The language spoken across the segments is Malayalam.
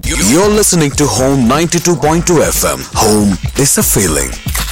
You're listening to Home 92.2 FM. Home is a feeling.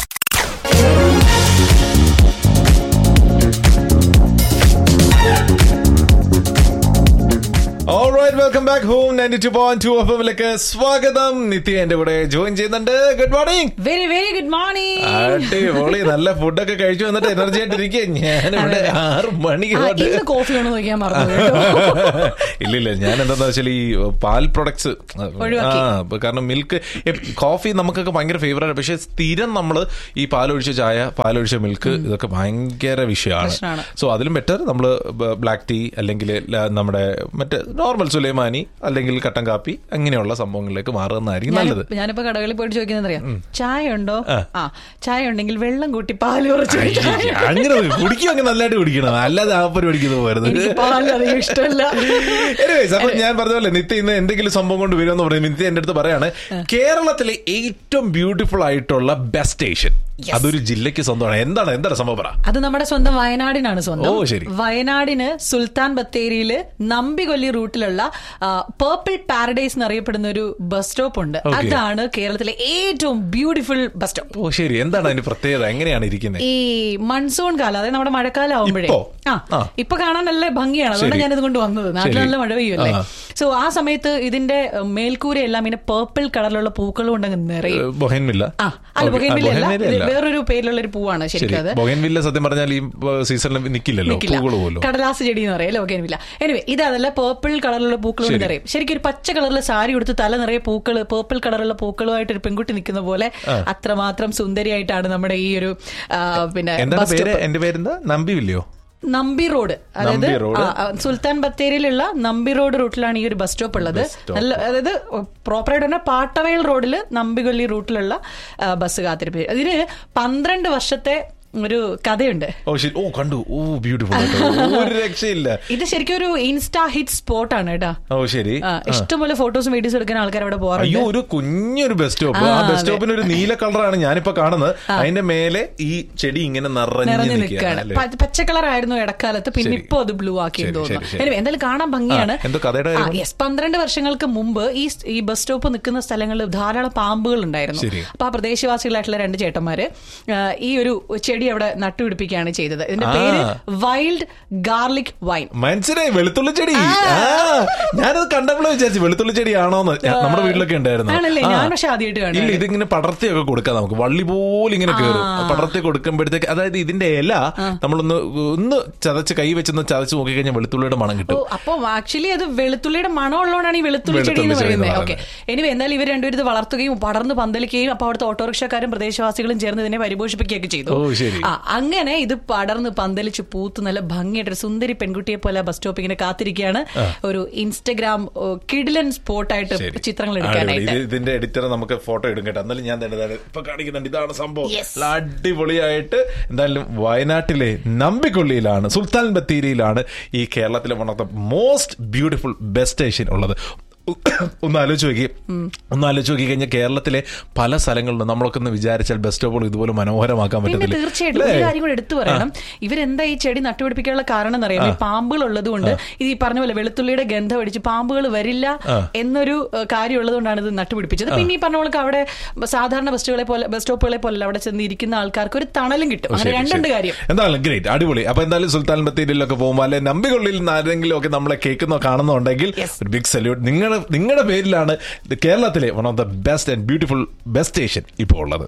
Alright welcome back home ninety two point two F എമ്മിലേക്ക് സ്വാഗതം നിത്യ എന്റെ കൂടെ ജോയിൻ ചെയ്യുന്നുണ്ട് good morning very very good morning അടിപൊളി നല്ല ഫുഡൊക്കെ കഴിച്ചു വന്നിട്ട് എനർജി ആയിട്ട് ഇരിക്കുക ഞാനിവിടെ ആറ് മണിക്ക് തൊട്ട് ഇന്ന് കോഫി വേണം നോക്കിയാൽ മറന്നു കേട്ടോ. ഇല്ല ഇല്ല ഞാൻ എന്താന്ന് വെച്ചാൽ ഈ പാൽ പ്രൊഡക്ട്സ് ഒഴിവാക്കി. ആ ഇപ്പൊ കാരണം മിൽക്ക് കോഫി നമുക്കൊക്കെ ഭയങ്കര ഫേവറേറ്റ് പക്ഷെ സ്ഥിരം നമ്മൾ ഈ പാലൊഴിച്ച ചായ പാലൊഴിച്ച മിൽക്ക് ഇതൊക്കെ ഭയങ്കര വിഷയമാണ് പ്രശ്നമാണ്. സോ അതിലും ബെറ്റർ നമ്മൾ ബ്ലാക്ക് ടീ അല്ലെങ്കിൽ ല- നമ്മുടെ മറ്റേ നോർമൽ സുലൈമാനി അല്ലെങ്കിൽ കട്ടൻ കാപ്പി അങ്ങനെയുള്ള സംഭവങ്ങളിലേക്ക് മാറുന്നതായിരിക്കും നല്ലത് ഞാനിപ്പോ- ഞാനിപ്പോ കടകളിൽ പോയിട്ട് ചോദിക്കുന്നത് അറിയാം ചായ ഉണ്ടോ ആ. ആ ചായ ഉണ്ടെങ്കിൽ വെള്ളം കൂട്ടി പാല് കുറച്ച് അയ്യേ, അങ്ങനെ കുടിക്കും അങ്ങ് നല്ലതായിട്ട് കുടിക്കണം അല്ലാതെ ആ പരിപാടിക്കുന്നത് പോരുത് എനിക്ക് പാല് അധികം ഇഷ്ടമല്ല Anyways, അപ്പൊ ഞാൻ പറഞ്ഞ പോലെ നിത്യ ഇന്ന് എന്തെങ്കിലും സംഭവം കൊണ്ട് വരുമെന്ന് പറയുന്നത് നിത്യ എന്റെ അടുത്ത് പറയാണ് കേരളത്തിലെ ഏറ്റവും ബ്യൂട്ടിഫുൾ ആയിട്ടുള്ള ബെസ്റ്റ് സ്റ്റേഷൻ അതൊരു ജില്ലയ്ക്ക് സ്വന്തമാണ് എന്താണ് എന്താണ് സംഭവം പറ അത് നമ്മുടെ സ്വന്തം വയനാടിനാണ് സ്വന്തം ഓ, ശരി. വയനാടിന് സുൽത്താൻ ബത്തേരിയില് നമ്പികൊല്ലി റൂട്ടിലുള്ള പേർപ്പിൾ പാരഡൈസ് എന്നറിയപ്പെടുന്ന ഒരു ബസ് സ്റ്റോപ്പ് ഉണ്ട് Okay. അതാണ് കേരളത്തിലെ ഏറ്റവും ബ്യൂട്ടിഫുൾ ബസ് സ്റ്റോപ്പ് ഓ ശരി എന്താണ് അതിന്റെ പ്രത്യേകത എങ്ങനെയാണ് ഇരിക്കുന്നത് ഈ മൺസൂൺ കാലം അതായത് നമ്മുടെ മഴക്കാലം ആവുമ്പോഴേ ഇപ്പോ? ആ ആ. ഇപ്പൊ കാണാൻ നല്ല ഭംഗിയാണ് അതുകൊണ്ട് ശരി. ഞാൻ ഇത് കൊണ്ട് വന്നത് നാട്ടിൽ ശരി. നല്ല മഴ പെയ്യുമല്ലേ ആ. സോ ആ സമയത്ത് ഇതിന്റെ ഏഹ്, മേൽക്കൂര എല്ലാം ഇങ്ങനെ പേർപ്പിൾ കളറിലുള്ള പൂക്കളും ഉണ്ടെങ്കിൽ നിറയും ബൊഹൻവില്ല ആ അല്ല ബൊഗൈൻവില്ല അല്ല ഇത് വേറൊരു പേരിലുള്ള ഒരു പൂവാണ് ശരി ശരിക്കും അത് ബൊഹൻവില്ല സത്യം പറഞ്ഞാൽ ഈ സീസണിൽ നിക്കില്ലല്ലോ നിൽക്കില്ല പൂകൾ പോലും കടലാസ് ചെടി എന്ന് പറയും ബൊഗൈൻവില്ല എനിവേ ഇത് അതല്ല പേർപ്പിൾ കളറിലുള്ള പൂക്കളും ശരി. നിറയും ശരിക്കും ഒരു പച്ച കളറിലെ സാരി ഉടുത്ത് തല നിറയെ പൂക്കൾ പേർപ്പിൾ കളറുള്ള പൂക്കളുമായിട്ട് ഒരു പെൺകുട്ടി നിൽക്കുന്ന പോലെ അത്രമാത്രം സുന്ദരിയായിട്ടാണ് നമ്മുടെ ഈ ഒരു ആ, പിന്നെ എന്താണ് ബസ് പേര് സ്റ്റോപ്പ് എന്റെ പേരെന്താ നമ്പിവില്ലയോ നമ്പി റോഡ് അതായത് നമ്പി റോഡ്. ആ, ആ, സുൽത്താൻ ബത്തേരിയിലുള്ള നമ്പി റോഡ് റൂട്ടിലാണ് ഈ ഒരു ബസ് സ്റ്റോപ്പ് ഉള്ളത് ബസ് സ്റ്റോപ്പ്. നല്ല അതായത് പ്രോപ്പറായിട്ട് പറഞ്ഞാൽ പാട്ടവയൽ റോഡിൽ നമ്പികൊല്ലി റൂട്ടിലുള്ള ആ, ബസ് കാത്തിരിപ്പ് ഇതിന് പന്ത്രണ്ട് വർഷത്തെ ഒരു കഥയുണ്ട് ഓ ശരി ഓ കണ്ടു ഓ ബ്യൂട്ടിഫുൾ ഒരു രക്ഷയില്ല ഇത് ശരിക്കും ഒരു ഇൻസ്റ്റാ ഹിറ്റ് സ്പോട്ട് ആണ് കേട്ടോ ഓ ശരി ആ, ഇഷ്ടംപോലെ ഫോട്ടോസും വീഡിയോസും എടുക്കാൻ ആൾക്കാർ അവിടെ അയ്യോ പോകാറുണ്ട് ഒരു കുഞ്ഞൊരു ബസ് സ്റ്റോപ്പ് ആ, ആ ബസ് അതെ. സ്റ്റോപ്പിന് ഒരു നീല കളറാണ് ഞാനിപ്പോ കാണുന്നത് അതിന്റെ മേലെ ഈ ചെടി ഇങ്ങനെ നിറഞ്ഞു നിറഞ്ഞു നിൽക്കുകയാണ് നിൽക്കുകയാണ് അല്ലേ? പച്ച കളർ ആയിരുന്നു ഇടക്കാലത്ത് പിന്നെ ശരി. ഇപ്പൊ അത് ബ്ലൂ ആക്കി ശരി, തോന്നുന്നു ശരി, ശരി. Anyway, എന്തായാലും കാണാൻ ഭംഗിയാണ് ആ, എന്തോ കഥയുടെ ആ, കാര്യം? yes, പന്ത്രണ്ട് വർഷങ്ങൾക്ക് മുമ്പ് ഈ സ്- ഈ ബസ് സ്റ്റോപ്പ് നിൽക്കുന്ന സ്ഥലങ്ങളിൽ ധാരാളം പാമ്പുകൾ ഉണ്ടായിരുന്നു ശരി. അപ്പൊ ആ പ്രദേശവാസികളായിട്ടുള്ള രണ്ട് ചേട്ടന്മാര് ആ, ഈ ഒരു ചെടി അവിടെ നട്ടുപിടിപ്പിക്കുകയാണ് ചെയ്തത് ഇതിന്റെ പേര് ആ. വൈൽഡ് ഗാർലിക് വൈൻ മനസ്സിലായി വെളുത്തുള്ളി ചെടി ആ ഞാനത് കണ്ടപ്പോഴേ വിചാരിച്ചു വെളുത്തുള്ളി ചെടി ആണോന്ന് ഞാൻ- നമ്മുടെ വീട്ടിലൊക്കെ ഉണ്ടായിരുന്നു ആണല്ലേ? ആ. ഞാൻ പക്ഷെ ആദ്യമായിട്ട് കാണുകയാണ്. ഇല്ല ഇതിങ്ങനെ പടർത്തിയൊക്കെ കൊടുക്കാം നമുക്ക് വള്ളി പോലെ ഇങ്ങനെ കയറും പടർത്തി കൊടുക്കുമ്പോഴത്തേക്ക് അതായത് ഇതിന്റെ ഇല നമ്മളൊന്ന് ഒന്ന് ചതച്ച് കൈ വെച്ചൊന്ന് ചതച്ച് നോക്കിക്കഴിഞ്ഞാൽ വെളുത്തുള്ളിയുടെ മണം ഓ കിട്ടും അപ്പൊ ആക്ച്വലി അത് വെളുത്തുള്ളിയുടെ മണം ഉള്ളതുകൊണ്ടാണ് ഈ വെളുത്തുള്ളി ചെടി എന്ന് വെളുത്തുള്ളി ചെടി എന്ന് പറയുന്നത് ഓക്കെ എനിവേ എന്തായാലും ഇവർ രണ്ടുപേരും ഇത് വളർത്തുകയും പടർന്ന് പന്തലിക്കുകയും അപ്പൊ അവിടുത്തെ ഓട്ടോറിക്ഷക്കാരും പ്രദേശവാസികളും ചേർന്ന് ഇതിനെ പരിപോഷിപ്പിക്കുകയൊക്കെ ചെയ്തു ഓ, ശരി. ആ അങ്ങനെ ഇത് പടർന്ന് പന്തലിച്ച് പൂത്ത് നല്ല ഭംഗിയായിട്ട് ഒരു സുന്ദരി പെൺകുട്ടിയെ പോലെ ബസ് സ്റ്റോപ്പ് ഇങ്ങനെ കാത്തിരിക്കുകയാണ് ഒരു ഇൻസ്റ്റഗ്രാം ഓ, കിഡിലൻ സ്പോട്ടായിട്ട് ശരി. ചിത്രങ്ങൾ അടിപൊളി. എടുക്കാനായിട്ട് ഇത് ഇതിന്റെ എഡിറ്റർ നമുക്ക് ഫോട്ടോ എടുക്കും കേട്ടോ എന്നാലും ഞാൻ തന്നെ ഇതാണ് ഇപ്പൊ കാണിക്കുന്നുണ്ട് ഇതാണ് സംഭവം Yes. നല്ല അടിപൊളിയായിട്ട് എന്തായാലും വയനാട്ടിലെ നമ്പിക്കൊള്ളിയിലാണ് സുൽത്താൻ ബത്തേരിയിലാണ് ഈ കേരളത്തിലെ one of the most beautiful best station ഉള്ളത് ഒന്ന് ആലോചിച്ച് നോക്കി ഒന്ന് ആലോചിച്ച് നോക്കി കഴിഞ്ഞാൽ കേരളത്തിലെ പല സ്ഥലങ്ങളിലും നമ്മളൊക്കെ ഒന്ന് വിചാരിച്ചാൽ ബസ് സ്റ്റോപ്പുകൾ ഇതുപോലെ മനോഹരമാക്കാൻ പിന്നെ പറ്റത്തില്ല തീർച്ചയായിട്ടും ഒരു കാര്യം കൂടെ എടുത്തു പറയണം ഇവരെന്താ ഈ ചെടി നട്ടുപിടിപ്പിക്കാനുള്ള കാരണം എന്നറിയാം ഈ പാമ്പുകൾ ഉള്ളത് കൊണ്ട് ഇത് ഈ പറഞ്ഞ പോലെ വെളുത്തുള്ളിയുടെ ഗന്ധം അടിച്ച് പാമ്പുകൾ വരില്ല എന്നൊരു ഏഹ്, കാര്യം ഉള്ളതുകൊണ്ടാണ് ഇത് നട്ടുപിടിപ്പിച്ചത് പിന്നെ ഈ പറഞ്ഞ പോലെ അവിടെ സാധാരണ ബസ്സുകളെ പോലെ ബസ് സ്റ്റോപ്പുകളെ പോലെ അവിടെ ചെന്ന് ഇരിക്കുന്ന ആൾക്കാർക്ക് ഒരു തണലും കിട്ടും അങ്ങനെ ശരി, രണ്ടുണ്ട് ശരി. കാര്യം എന്തായാലും ഗ്രേറ്റ് അടിപൊളി അപ്പൊ എന്തായാലും സുൽത്താൻ ബത്തേരിയിലൊക്കെ പോകുമ്പോൾ അല്ലെ നമ്പികൊള്ളിയിൽ നിന്ന് ആരെങ്കിലും ഒക്കെ നമ്മളെ കേൾക്കുന്നോ കാണുന്നുണ്ടെങ്കിൽ Yes. ഒരു ബിഗ് സല്യൂട്ട് നിങ്ങളുടെ നിങ്ങളുടെ പേരിലാണ് ഇത് കേരളത്തിലെ one of the best and beautiful best station ഇപ്പോൾ ഉള്ളത്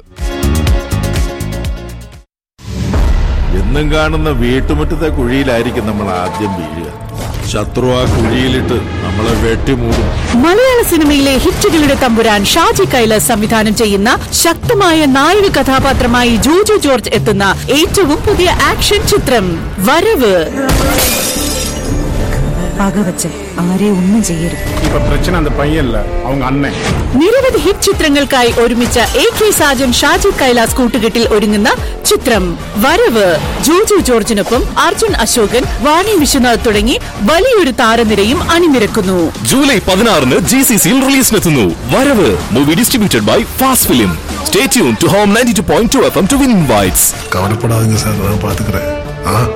എന്നും കാണുന്ന വീട്ടുമുറ്റത്തെ കുഴിയിലായിരിക്കും നമ്മൾ ആദ്യം വീഴുക ശത്രു ആ കുഴിയിലിട്ട് നമ്മളെ വെട്ടിമൂടും മലയാള സിനിമയിലെ ഹിറ്റുകളുടെ തമ്പുരാൻ ഷാജി കൈലാസ് സംവിധാനം ചെയ്യുന്ന ശക്തമായ നായക കഥാപാത്രമായി ജോജു ജോർജ് എത്തുന്ന ഏറ്റവും പുതിയ ആക്ഷൻ ചിത്രം വരവ് പകവച്ച് ആരെയും ഒന്നും ചെയ്യരുത് இப்ப பிரச்சனை அந்த பையன் இல்ல அவங்க அண்ணன் നിരവധി ഹിറ്റ് ചിത്രങ്ങൾക്കായി ഒരുമിച്ച എ കെ സാജൻ ഷാജി കൈലാസ് കൂട്ടുകെട്ടിൽ ഒരുങ്ങുന്ന ചിത്രം വരവ് ജോജു ജോർജിനൊപ്പം അർജുൻ അശോകൻ വാണി വിശ്വനാഥ് തുടങ്ങി വലിയൊരു താരനിരയും അണിനിരക്കുന്നു ജൂലൈ പതിനാറിന് ജി സി സിയിൽ റിലീസിനെത്തുന്നു Varavu movie distributed by fast film stay tune to home ninety two point two FM to win വിൻ ഇൻവൈറ്റ്സ് கவலைப்படாதீங்க சார் நான் பாத்துக்கிறேன் ஆ